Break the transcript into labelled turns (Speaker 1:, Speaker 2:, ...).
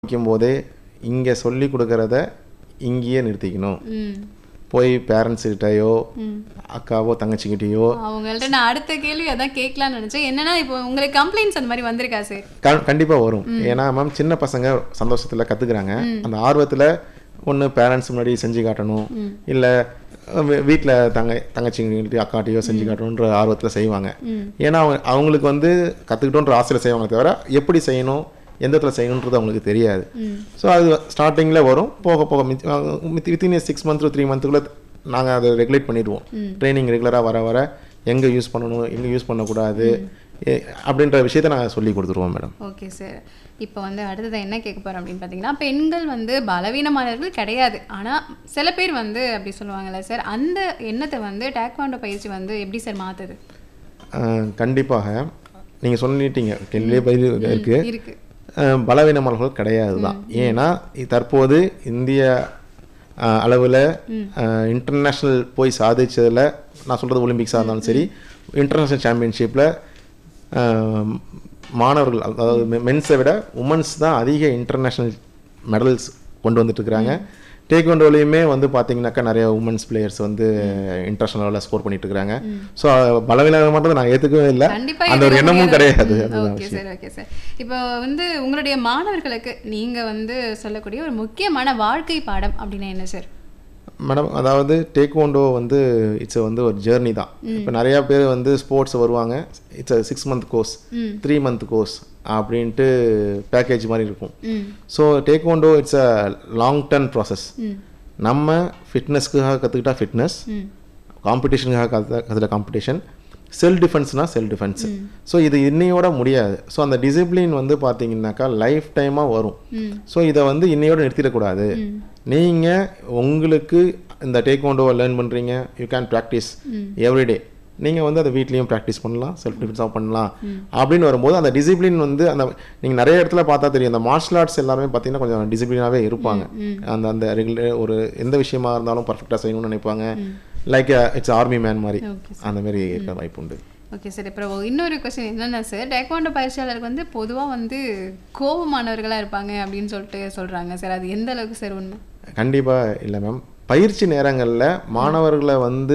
Speaker 1: ஆரம்பிக்கும் போதே இங்கே சொல்லி கொடுக்கறத இங்கேயே நிறுத்திக்கணும்
Speaker 2: ம்
Speaker 1: போய் பேரண்ட்ஸ்கிட்டயோ
Speaker 2: ம்
Speaker 1: அக்காவோ தங்கச்சிக்கிட்டேயோ
Speaker 2: அவங்கள்ட்ட நான் அடுத்த கேள்வி அதான் கேட்கலாம்னு நினைச்சேன் என்னன்னா இப்போ உங்களுக்கு கம்ப்ளைண்ட்ஸ் அந்த மாதிரி வந்திருக்கா சார்
Speaker 1: க கண்டிப்பாக வரும் ஏன்னா மேம் சின்ன பசங்க சந்தோஷத்தில் கற்றுக்குறாங்க அந்த ஆர்வத்தில் ஒன்று பேரண்ட்ஸ் முன்னாடி செஞ்சு காட்டணும் இல்லை வீட்டில் தங்க தங்கச்சிங்கிட்ட அக்காட்டையோ செஞ்சு காட்டணுன்ற ஆர்வத்தில் செய்வாங்க ஏன்னா அவங்க அவங்களுக்கு வந்து கற்றுக்கிட்டோன்ற ஆசையில் செய்வாங்க தவிர எப்படி செய்யணும் எந்த இடத்துல செய்யணுன்றது அவங்களுக்கு தெரியாது ஸோ அது ஸ்டார்டிங்கில் வரும் போக போக வித்தின் சிக்ஸ் மந்த் த்ரீ மந்த்துக்குள்ளே நாங்கள் அதை ரெகுலேட் பண்ணிடுவோம் ட்ரைனிங் ரெகுலராக வர வர எங்கே யூஸ் பண்ணணும் எங்கே யூஸ் பண்ணக்கூடாது எ- அப்படின்ற விஷயத்த நாங்கள் சொல்லி கொடுத்துருவோம் மேடம்
Speaker 2: ஓகே சார் இப்போ வந்து அடுத்தது என்ன கேட்க போகிறோம் அப்படின்னு பார்த்தீங்கன்னா பெண்கள் வந்து பலவீனமானவர்கள் கிடையாது ஆனால் சில பேர் வந்து அப்படி சொல்லுவாங்கல்ல சார் அந்த எண்ணத்தை வந்து டேக்வாண்டோ பயிற்சி வந்து எப்படி சார் மாற்றுது
Speaker 1: அஹ், கண்டிப்பாக நீங்கள் சொல்லிட்டீங்க கேள்வியே பதில் இருக்கு
Speaker 2: இருக்கு
Speaker 1: அஹ், பலவீனமானவர்கள் கிடையாது தான் ஏன்னா இ- தற்போது இந்திய அளவில் இன்டர்நேஷ்னல் போய் சாதிச்சதில் நான் சொல்கிறது ஒலிம்பிக்ஸாக இருந்தாலும் சரி இன்டர்நேஷ்னல் சாம்பியன்ஷிப்பில் மாணவர்கள் அதாவது மென்ஸை விட உமன்ஸ் தான் அதிக இன்டர்நேஷ்னல் மெடல்ஸ் கொண்டு வந்துட்டு இருக்கிறாங்க டேக்வண்டோலையுமே வந்து பார்த்தீங்கன்னாக்கா நிறைய உமன்ஸ் பிளேயர்ஸ் வந்து இன்டர்நேஷனல் லெவலில் ஸ்கோர் பண்ணிட்டு இருக்காங்க ஸோ பலவீனமானதை நான் ஏற்றுக்கவே இல்லை
Speaker 2: கண்டிப்பா
Speaker 1: அந்த ஒரு
Speaker 2: ஏத்துக்க
Speaker 1: எண்ணமும்
Speaker 2: முடியாது.
Speaker 1: கிடையாது
Speaker 2: ம்,
Speaker 1: அதுதான்
Speaker 2: ஓகே சார் ஓகே சார் இப்போ வந்து உங்களுடைய மாணவர்களுக்கு நீங்க வந்து சொல்லக்கூடிய ஒரு முக்கியமான வாழ்க்கை பாடம் அப்படின்னா என்ன சார்
Speaker 1: மேடம் அதாவது டேக்வாண்டோ வந்து இட்ஸ் வந்து ஒரு ஜேர்னி தான் இப்போ நிறையா பேர் வந்து ஸ்போர்ட்ஸ் வருவாங்க it's six month course three month course அப்படின்ட்டு பேக்கேஜ் மாதிரி இருக்கும்
Speaker 2: ம்
Speaker 1: so taekwondo it's a long term process
Speaker 2: ம்
Speaker 1: நம்ம ஃபிட்னஸ்க்காக கற்றுக்கிட்டா ஃபிட்னஸ்
Speaker 2: ம்
Speaker 1: காம்படிஷனுக்காக கற்று கற்றுட்ட காம்படிஷன் செல்ஃப் டிஃபென்ஸ்னா செல்ஃப் டிஃபென்ஸ் ஸோ இது இன்னையோட முடியாது ஸோ அந்த டிசிப்ளின் வந்து பார்த்தீங்கன்னாக்கா லைஃப் டைமாக வரும்
Speaker 2: ம்
Speaker 1: ஸோ இதை வந்து இன்னையோட நிறுத்திடக்கூடாது நீங்கள் உங்களுக்கு இந்த டேக்வாண்டோவை லேர்ன் பண்ணுறீங்க யூ கேன் ப்ராக்டிஸ் எவ்ரிடே நீங்கள் வந்து அதை வீட்லேயும் ப்ராக்டிஸ் பண்ணலாம் செல்ஃப் டிஃபென்ஸாக பண்ணலாம் அப்படின்னு வரும்போது அந்த டிசிப்ளின் வந்து அந்த நீங்கள் நிறைய இடத்துல பார்த்தா தெரியும் அந்த மார்ஷல் ஆர்ட்ஸ் எல்லாருமே பார்த்தீங்கன்னா கொஞ்சம் டிசிப்ளினாகவே இருப்பாங்க அந்த அந்த ரெகுலர் ஒரு எந்த விஷயமா இருந்தாலும் பர்ஃபெக்டாக செய்யணும்னு நினைப்பாங்க லைக் இட்ஸ் ஆர்மி மேன் மாதிரி
Speaker 2: ஓகே
Speaker 1: அந்த மாதிரி இருக்க வாய்ப்பு உண்டு
Speaker 2: ஓகே சார் இப்போ இன்னொரு கொஸ்டின் என்னென்னா சார் டேக்வாண்டோ பயிற்சியாளருக்கு வந்து பொதுவாக வந்து கோபமானவர்களாக இருப்பாங்க அப்படின்னு சொல்லிட்டு சொல்கிறாங்க சார் அது எந்த அளவுக்கு சார் உண்மை
Speaker 1: கண்டிப்பாக இல்லை மேம் பயிற்சி நேரங்களில் மாணவர்களை வந்து